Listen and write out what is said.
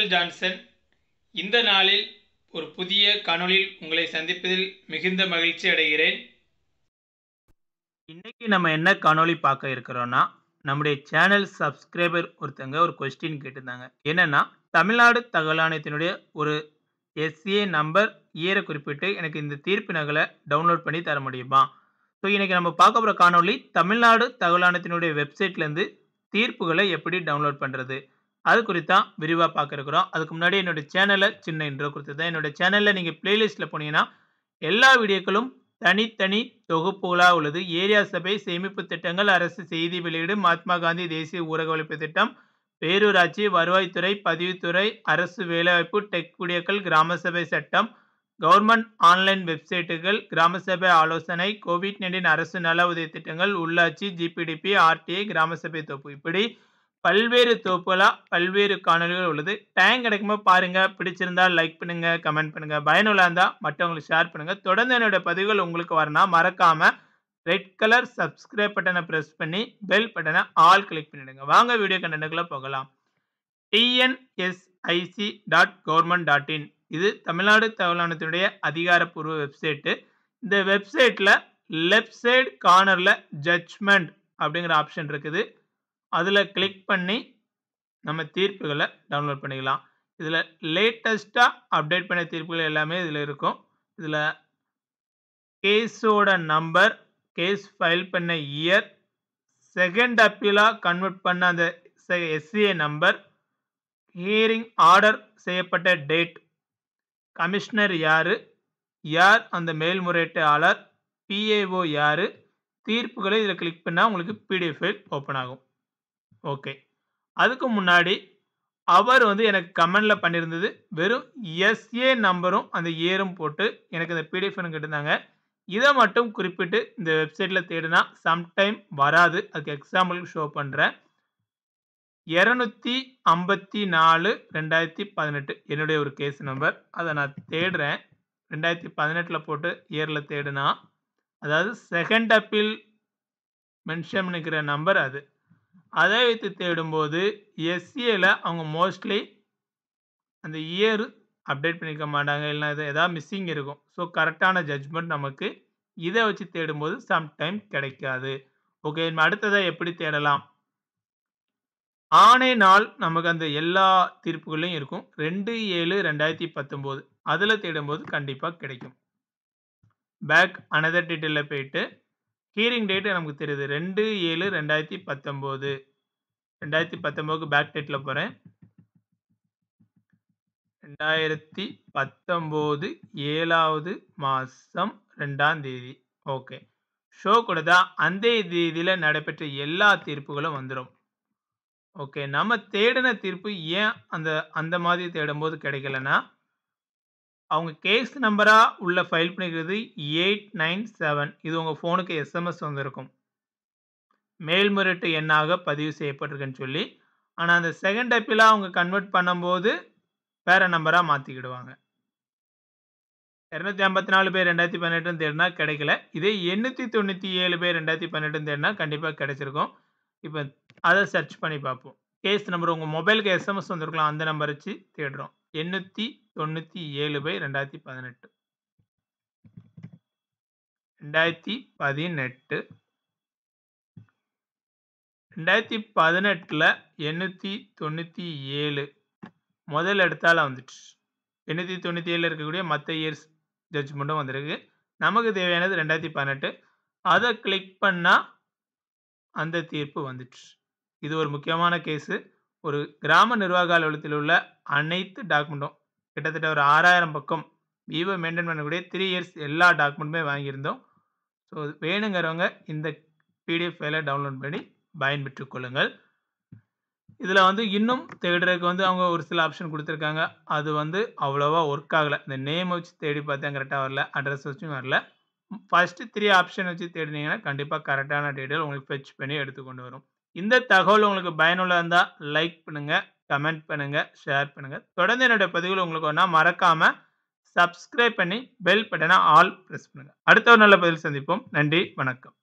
Michael Johnson இந்த நாளில் ஒரு புதிய காணொளியில் உங்களை சந்திப்பதில் மிகுந்த மகிழ்ச்சி அடைகிறேன் இன்னைக்கு நம்ம என்ன காணொளி பார்க்க இருக்கிறோம்னா நம்முடைய சேனல் சப்ஸ்கிரைபர் ஒருத்தங்க ஒரு கொஸ்டின் கேட்டிருந்தாங்க என்னன்னா தமிழ்நாடு தகவல் ஆணையத்தினுடைய ஒரு எஸ்ஏ நம்பர் இயரை குறிப்பிட்டு எனக்கு இந்த தீர்ப்பு நகலை டவுன்லோட் பண்ணி தர முடியுமா ஸோ இன்றைக்கி நம்ம பார்க்க போகிற காணொளி தமிழ்நாடு தகவல் ஆணையத்தினுடைய வெப்சைட்லேருந்து தீர்ப்புகளை எப்படி டவுன்லோட் பண்ணுறது அது குறித்தான் விரிவாக பார்க்க இருக்கிறோம் அதுக்கு முன்னாடி என்னோட சேனலை சின்ன இன்ட்ரோ கொடுத்தது என்னோட சேனலில் நீங்கள் பிளேலிஸ்ட்டில் போனீங்கன்னா எல்லா வீடியோக்களும் தனித்தனி தொகுப்புகளாக உள்ளது ஏரியா சபை சேமிப்பு திட்டங்கள் அரசு செய்தி வெளியீடு மகாத்மா காந்தி தேசிய ஊரக ஒழிப்பு திட்டம் பேரூராட்சி வருவாய்த்துறை பதிவுத்துறை அரசு வேலைவாய்ப்பு டெக் வீடியோக்கள் கிராம சபை சட்டம் கவர்மெண்ட் ஆன்லைன் வெப்சைட்டுகள் கிராம சபை ஆலோசனை கோவிட் நைன்டீன் அரசு நல உதவி திட்டங்கள் உள்ளாட்சி ஜிபிடிபி ஆர்டிஐ கிராம சபை தொகுப்பு இப்படி பல்வேறு தொகுப்புகளாக பல்வேறு காணொலிகள் உள்ளது டைம் கிடைக்கும்போது பாருங்க பிடிச்சிருந்தா லைக் பண்ணுங்க கமெண்ட் பண்ணுங்க பயனுள்ள இருந்தால் மற்றவங்களுக்கு ஷேர் பண்ணுங்க தொடர்ந்து என்னோட பதிவுகள் உங்களுக்கு வரணும் மறக்காம ரெட் கலர் சப்ஸ்கிரைப் பட்டனை ப்ரெஸ் பண்ணி பெல் பட்டனை ஆல் கிளிக் பண்ணிடுங்க வாங்க வீடியோ கண்டென்ட்டுக்குள்ள போகலாம் TNSIC dot government dot in இது தமிழ்நாடு தகவல் ஆணையத்தினுடைய அதிகாரப்பூர்வ வெப்சைட்டு இந்த வெப்சைட்டில் லெஃப்ட் சைடு கார்னரில் ஜட்ஜ்மெண்ட் அப்படிங்கிற ஆப்ஷன் இருக்குது அதில் கிளிக் பண்ணி நம்ம தீர்ப்புகளை டவுன்லோட் பண்ணிக்கலாம் இதில் லேட்டஸ்ட்டாக அப்டேட் பண்ண தீர்ப்புகள் எல்லாமே இதில் இருக்கும் இதில் கேஸோட நம்பர் கேஸ் ஃபைல் பண்ண இயர் செகண்ட் அப்பீலாக கன்வெர்ட் பண்ண அந்த எஸ்சிஏ நம்பர் ஹியரிங் ஆர்டர் செய்யப்பட்ட டேட் கமிஷனர் யார் யார் அந்த மேல்முறையீட்டாளர் பிஏஓ யார் தீர்ப்புகளை இதில் கிளிக் பண்ணால் உங்களுக்கு பிடிஎஃப் ஃபைல் ஓப்பன் ஆகும் ஓகே அதுக்கு முன்னாடி அவர் வந்து எனக்கு கமெண்டில் பண்ணியிருந்தது வெறும் எஸ்ஏ நம்பரும் அந்த ஏரும் போட்டு எனக்கு இந்த பிடிஎஃப் கேட்டிருந்தாங்க இதை மட்டும் குறிப்பிட்டு இந்த வெப்சைட்டில் தேடினா சம்டைம் வராது அதுக்கு எக்ஸாம்பிளுக்கு ஷோ பண்ணுறேன் இரநூத்தி ஐம்பத்தி நாலு ரெண்டாயிரத்தி பதினெட்டு என்னுடைய ஒரு கேஸ் நம்பர் அதை நான் தேடுறேன் ரெண்டாயிரத்தி பதினெட்டில் போட்டு இயரில் தேடுனா அதாவது செகண்ட் அப்பீல் மென்ஷன் பண்ணிக்கிற நம்பர் அது அதை வைத்து தேடும்போது எஸ்சிஏல அவங்க மோஸ்ட்லி அந்த இயர் அப்டேட் பண்ணிக்க மாட்டாங்க இல்லைனா இது எதாவது மிஸ்ஸிங் இருக்கும் ஸோ கரெக்டான ஜட்ஜ்மெண்ட் நமக்கு இதை வச்சு தேடும்போது சம்டைம் கிடைக்காது ஓகே நம்ம அடுத்ததாக எப்படி தேடலாம் ஆணை நாள் நமக்கு அந்த எல்லா தீர்ப்புகளையும் இருக்கும் ரெண்டு ஏழு ரெண்டாயிரத்தி பத்தொம்போது அதில் தேடும்போது கண்டிப்பாக கிடைக்கும் பேக் அனதர் டீட்டெயிலில் போயிட்டு ஹீரிங் டேட்டு நமக்கு தெரியுது ரெண்டு ஏழு ரெண்டாயிரத்தி பத்தொம்போது ரெண்டாயிரத்தி பத்தொம்போதுக்கு பேக் டேட்டில் போகிறேன் ரெண்டாயிரத்தி பத்தொம்போது ஏழாவது மாதம் ரெண்டாம் தேதி ஓகே ஷோ கொடுத்தா அந்த தேதியில் நடைபெற்ற எல்லா தீர்ப்புகளும் வந்துடும் ஓகே நம்ம தேடின தீர்ப்பு ஏன் அந்த அந்த மாதிரி தேடும்போது கிடைக்கலன்னா அவங்க கேஸ் நம்பராக உள்ள ஃபைல் பண்ணிக்கிறது எயிட் நைன் செவன் இது உங்கள் ஃபோனுக்கு எஸ்எம்எஸ் வந்திருக்கும் மேல்முறையீட்டு எண்ணாக பதிவு செய்யப்பட்டிருக்குன்னு சொல்லி ஆனால் அந்த செகண்ட் அப்பீலாக அவங்க கன்வெர்ட் பண்ணும்போது வேறு நம்பராக மாற்றிக்கிடுவாங்க இரநூத்தி ஐம்பத்தி நாலு பேர் ரெண்டாயிரத்தி பதினெட்டுன்னு தேடினா கிடைக்கல இதே எண்ணூற்றி தொண்ணூற்றி ஏழு பேர் ரெண்டாயிரத்தி பதினெட்டுன்னு தேடினா கண்டிப்பாக கிடைச்சிருக்கும் இப்போ அதை சர்ச் பண்ணி பார்ப்போம் கேஸ் நம்பர் உங்கள் மொபைலுக்கு எஸ்எம்எஸ் வந்திருக்கலாம் அந்த நம்பர் வச்சு தேடுறோம் எண்ணூற்றி தொண்ணூற்றி ஏழு பை ரெண்டாயிரத்தி பதினெட்டு ரெண்டாயிரத்தி பதினெட்டு ரெண்டாயிரத்தி பதினெட்டில் எண்ணூற்றி தொண்ணூற்றி ஏழு முதல் இடத்தால் வந்துட்டு எண்ணூற்றி தொண்ணூற்றி ஏழில் இருக்கக்கூடிய மற்ற இயர்ஸ் ஜட்ஜ்மெண்ட்டும் வந்திருக்கு நமக்கு தேவையானது ரெண்டாயிரத்தி பதினெட்டு அதை கிளிக் பண்ணால் அந்த தீர்ப்பு வந்துட்டு இது ஒரு முக்கியமான கேஸு ஒரு கிராம நிர்வாக அலுவலகத்தில் உள்ள அனைத்து டாக்குமெண்ட்டும் கிட்டத்தட்ட ஒரு ஆறாயிரம் பக்கம் விவோ மெயின்டைன் பண்ணக்கூடிய த்ரீ இயர்ஸ் எல்லா டாக்குமெண்ட்டுமே வாங்கியிருந்தோம் ஸோ வேணுங்கிறவங்க இந்த பிடிஎஃப் ஃபைலை டவுன்லோட் பண்ணி பயன்பெற்று கொள்ளுங்கள் இதில் வந்து இன்னும் தேடுறதுக்கு வந்து அவங்க ஒரு சில ஆப்ஷன் கொடுத்துருக்காங்க அது வந்து அவ்வளோவா ஒர்க் ஆகலை இந்த நேம் வச்சு தேடி பார்த்தேன் கரெக்டாக வரல அட்ரஸ் வச்சும் வரல ஃபஸ்ட்டு த்ரீ ஆப்ஷன் வச்சு தேடினீங்கன்னா கண்டிப்பாக கரெக்டான டீட்டெயில் உங்களுக்கு ஃபெச் பண்ணி எடுத்து கொண்டு வரும் இந்த தகவல் உங்களுக்கு பயனுள்ள இருந்தால் லைக் பண்ணுங்கள் கமெண்ட் பண்ணுங்கள் ஷேர் பண்ணுங்கள் தொடர்ந்து என்னுடைய பதிவுகள் உங்களுக்கு ஒன்றா மறக்காமல் சப்ஸ்கிரைப் பண்ணி பெல் பட்டனை ஆல் ப்ரெஸ் பண்ணுங்கள் அடுத்த ஒரு நல்ல பதில் சந்திப்போம் நன்றி வணக்கம்